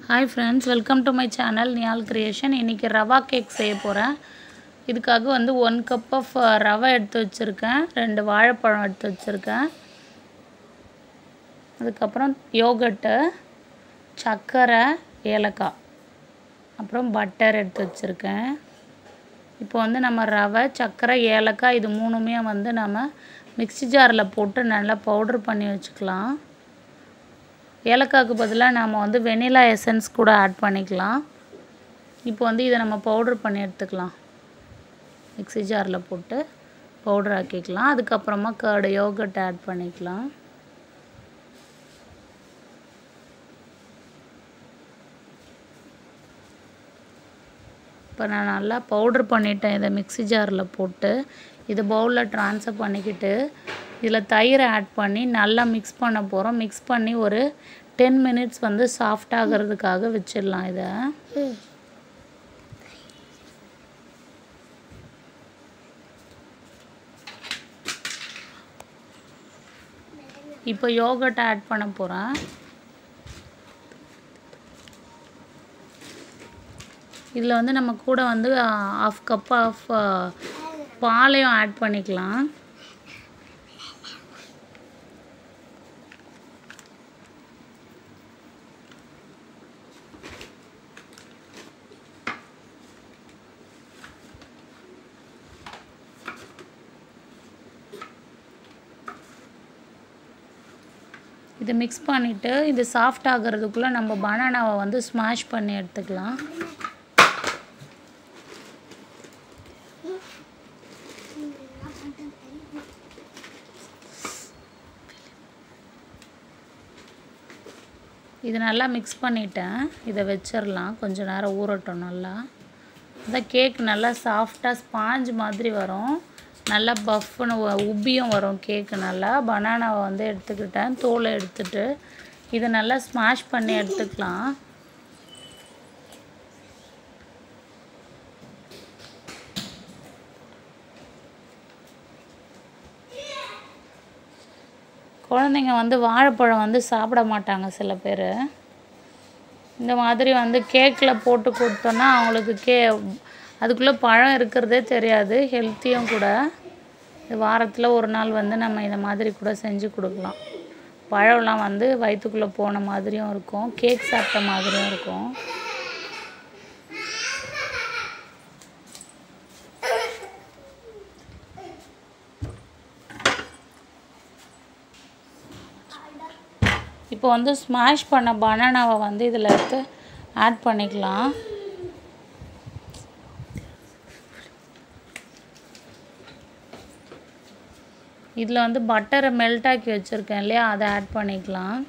hi friends welcome to my channel Niyal creation இன்றைக்கி rava cake செய்ய போகிறேன் இதுக்காக வந்து ஒன் கப் ஆஃப் ரவை எடுத்து வச்சுருக்கேன் ரெண்டு வாழைப்பழம் எடுத்து வச்சுருக்கேன் அதுக்கப்புறம் யோகட்டு சர்க்கரை ஏலக்காய் அப்புறம் பட்டர் எடுத்து வச்சுருக்கேன் இப்போ வந்து நம்ம ரவை சர்க்கரை ஏலக்காய் இது மூணுமே வந்து நம்ம மிக்ஸி ஜாரில் போட்டு நல்லா பவுட்ரு பண்ணி வச்சுக்கலாம் ஏலக்காய்க்கு பதிலாக நாம் வந்து வெனிலா எசன்ஸ் கூட ஆட் பண்ணிக்கலாம் இப்போ வந்து இதை நம்ம பவுட்ரு பண்ணி எடுத்துக்கலாம் மிக்ஸி ஜாரில் போட்டு பவுட்ரு ஆக்கிக்கலாம் அதுக்கப்புறமா கர்டு யோகட் ஆட் பண்ணிக்கலாம் இப்போ நான் நல்லா பவுட்ரு பண்ணிட்டேன் இதை மிக்ஸி ஜாரில் போட்டு இதை பவுலில் ட்ரான்ஸ்ஃபர் பண்ணிக்கிட்டு இதில் தயிரை ஆட் பண்ணி நல்லா மிக்ஸ் பண்ண போகிறோம் மிக்ஸ் பண்ணி ஒரு டென் மினிட்ஸ் வந்து சாஃப்ட் ஆகிறதுக்காக வச்சிடலாம் இதை இப்போ யோகட்டை ஆட் பண்ண போகிறேன் இதில் வந்து நம்ம கூட வந்து ஆஃப் கப் ஆஃப் பாலையும் ஆட் பண்ணிக்கலாம் இது மிக்ஸ் பண்ணிவிட்டு இது சாஃப்ட் ஆகிறதுக்குள்ளே நம்ம பனானாவை வந்து ஸ்மாஷ் பண்ணி எடுத்துக்கலாம் இது நல்லா மிக்ஸ் பண்ணிட்டேன் இதை வச்சிடலாம் கொஞ்சம் நேரம் ஊறட்டும் நல்லா இந்த கேக் நல்லா சாஃப்டாக ஸ்பாஞ்ச் மாதிரி வரும் நல்லா பஃப்னு உப்பியும் வரும் கேக்கு நல்லா பனானாவை வந்து எடுத்துக்கிட்டேன் தோலை எடுத்துட்டு இதை நல்லா ஸ்மாஷ் பண்ணி எடுத்துக்கலாம் குழந்தைங்க வந்து வாழைப்பழம் வந்து சாப்பிட மாட்டாங்க சில பேர் இந்த மாதிரி வந்து கேக்கில் போட்டு கொடுத்தோன்னா அவங்களுக்கு கே அதுக்குள்ளே பழம் இருக்கிறதே தெரியாது ஹெல்த்தியும் கூட வாரத்தில் ஒரு நாள் வந்து நம்ம இந்த மாதிரி கூட செஞ்சு கொடுக்கலாம் பழம்லாம் வந்து வயிற்றுக்குள்ளே போன மாதிரியும் இருக்கும் கேக் சாப்பிட்ட மாதிரியும் இருக்கும் இப்போ வந்து ஸ்மாஷ் பண்ண பனானாவை வந்து இதில் எடுத்து ஆட் பண்ணிக்கலாம் இதில் வந்து பட்டரை மெல்ட் ஆக்கி வச்சுருக்கேன் இல்லையா அதை ஆட் பண்ணிக்கலாம்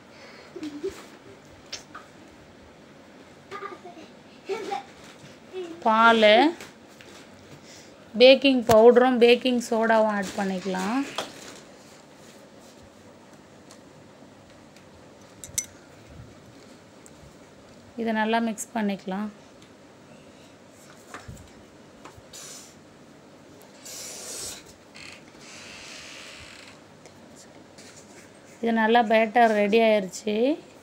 பால் பேக்கிங் பவுடரும் பேக்கிங் சோடாவும் ஆட் பண்ணிக்கலாம் இதை நல்லா மிக்ஸ் பண்ணிக்கலாம் இது நல்லா பேட்டர் ரெடி ஆயிடுச்சு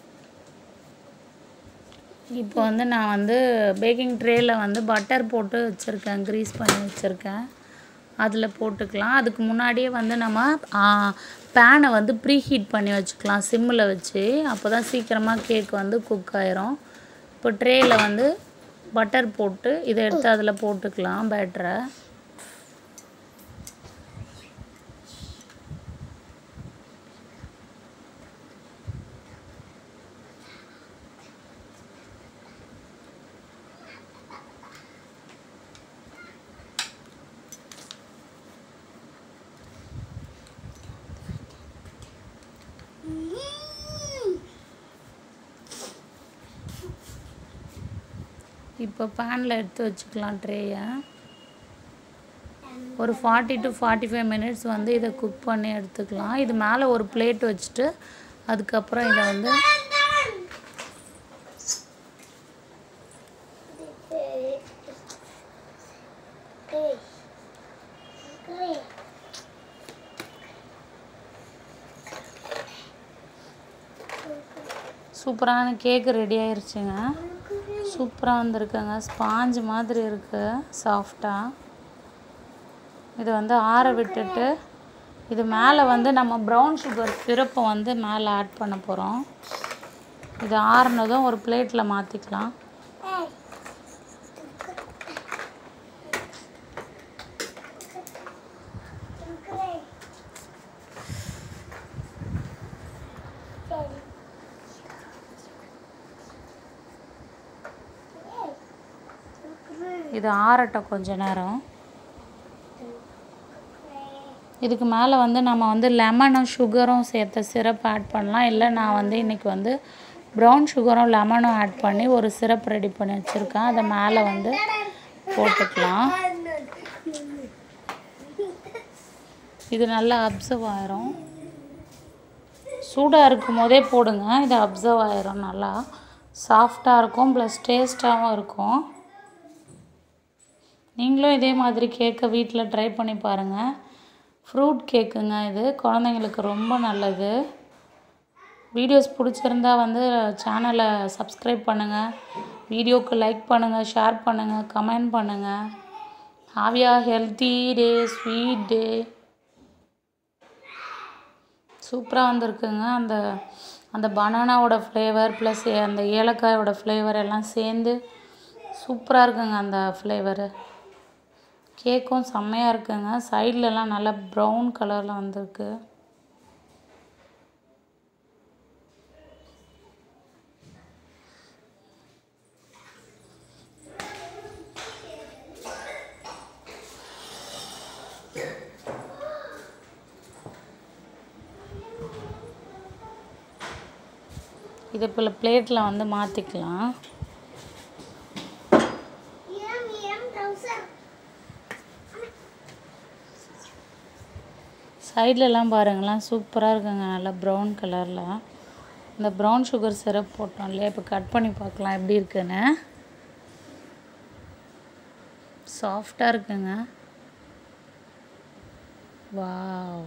இப்போ வந்து நான் வந்து பேக்கிங் ட்ரேயில் வந்து பட்டர் போட்டு வச்சுருக்கேன் க்ரீஸ் பண்ணி வச்சுருக்கேன் அதில் போட்டுக்கலாம் அதுக்கு முன்னாடியே வந்து நம்ம பேனை வந்து ப்ரீ ஹீட் பண்ணி வச்சுக்கலாம் சிம்மில் வச்சு அப்போ தான் சீக்கிரமாக கேக் வந்து குக் ஆயிரும் இப்போ ட்ரேயில் வந்து பட்டர் போட்டு இதை எடுத்து அதில் போட்டுக்கலாம் பேட்டரை இப்போ பேனில் எடுத்து வச்சுக்கலாம் ட்ரேயை ஒரு forty to forty five minutes வந்து இதை குக் பண்ணி எடுத்துக்கலாம் இது மேலே ஒரு பிளேட் வச்சுட்டு அதுக்கப்புறம் இதை வந்து சூப்பரான கேக்கு ரெடி ஆயிருச்சுங்க சூப்பராக வந்திருக்குங்க ஸ்பாஞ்சு மாதிரி இருக்குது சாஃப்டாக இது வந்து ஆற விட்டுட்டு இது மேலே வந்து நம்ம ப்ரௌன் சுகர் சிரப்பை வந்து மேலே ஆட் பண்ண போகிறோம் இது ஆறுனதும் ஒரு பிளேட்டில் மாற்றிக்கலாம் இது ஆறட்டும் கொஞ்ச நேரம் இதுக்கு மேலே வந்து நம்ம வந்து லெமனும் சுகரும் சேர்த்த சிரப் ஆட் பண்ணலாம் இல்லை நான் வந்து இன்றைக்கி வந்து ப்ரௌன் சுகரும் லெமனும் ஆட் பண்ணி ஒரு சிரப் ரெடி பண்ணி வச்சுருக்கேன் அதை மேலே வந்து போட்டுக்கலாம் இது நல்லா அப்சர்வ் ஆயிரும் சூடாக இருக்கும் போதே போடுங்க இது அப்சர்வ் ஆயிரும் நல்லா சாஃப்டாக இருக்கும் ப்ளஸ் டேஸ்ட்டாகவும் இருக்கும் நீங்களும் இதே மாதிரி கேக்கை வீட்டில் ட்ரை பண்ணி பாருங்கள் ஃப்ரூட் கேக்குங்க இது குழந்தைங்களுக்கு ரொம்ப நல்லது வீடியோஸ் பிடிச்சிருந்தா வந்து சேனலை சப்ஸ்கிரைப் பண்ணுங்கள் வீடியோக்கு லைக் பண்ணுங்கள் ஷேர் பண்ணுங்கள் கமெண்ட் பண்ணுங்கள் ஹாவியா ஹெல்த்தி டே ஸ்வீட் டே சூப்பராக வந்திருக்குங்க அந்த அந்த பனானாவோட ஃப்ளேவர் ப்ளஸ் அந்த ஏலக்காயோட ஃப்ளேவர் எல்லாம் சேர்ந்து சூப்பராக இருக்குங்க அந்த ஃப்ளேவரு கேக்கும் செம்மையாக இருக்குங்க சைட்லலாம் நல்லா ப்ரௌன் கலரில் வந்திருக்கு இது இப்போ பிளேட்டில் வந்து மாற்றிக்கலாம் சைட்லலாம் பாருங்களேன் சூப்பராக இருக்குங்க நல்லா ப்ரௌன் கலரில் இந்த ப்ரௌன் சுகர் சிரப் போட்டோம் இல்லையா இப்போ கட் பண்ணி பார்க்கலாம் எப்படி இருக்குன்னு சாஃப்டாக இருக்குங்க வாவ்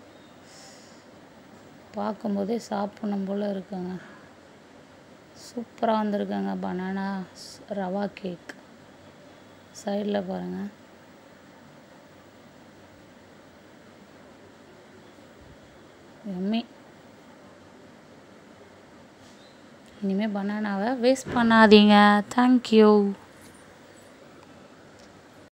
பார்க்கும்போதே சாப்பிடணும் போல் இருக்குங்க சூப்பராக வந்திருக்குங்க பனானா ரவா கேக் சைடில் பாருங்கள் எம்மி இனிமேல் பனானாவை வேஸ்ட் பண்ணாதீங்க தேங்க்யூ